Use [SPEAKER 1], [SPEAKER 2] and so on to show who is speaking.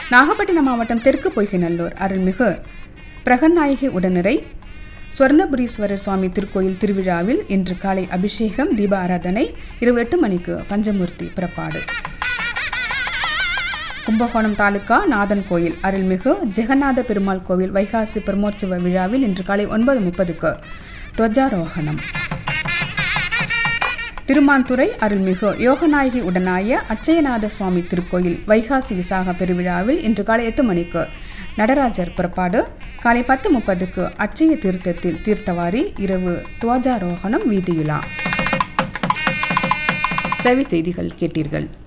[SPEAKER 1] நாகப்பட்டினம் மாவட்டம் தெற்கு பொய்கைநல்லூர் அருள்மிகு பிரகநாயகி உடனுரை சுவர்ணபுரீஸ்வரர் சுவாமி திருக்கோயில் திருவிழாவில் இன்று காலை அபிஷேகம் தீப ஆராதனை இரவு எட்டு மணிக்கு பஞ்சமூர்த்தி புறப்பாடு கும்பகோணம் தாலுகா நாதன் கோயில் அருள்மிகு ஜெகநாத பெருமாள் கோவில் வைகாசி பிரமோற்சவ விழாவில் இன்று காலை ஒன்பது முப்பதுக்கு துவஜாரோகணம் திருமாந்துறை அருள்மிகு யோகநாயகி உடனாய அச்சயநாத சுவாமி திருக்கோயில் வைகாசி விசாக பெருவிழாவில் இன்று காலை எட்டு மணிக்கு நடராஜர் புறப்பாடு காலை பத்து முப்பதுக்கு அச்சய தீர்த்தத்தில் தீர்த்தவாரி இரவு துவஜாரோகணம் வீதியுலா செவி செய்திகள் கேட்டீர்கள்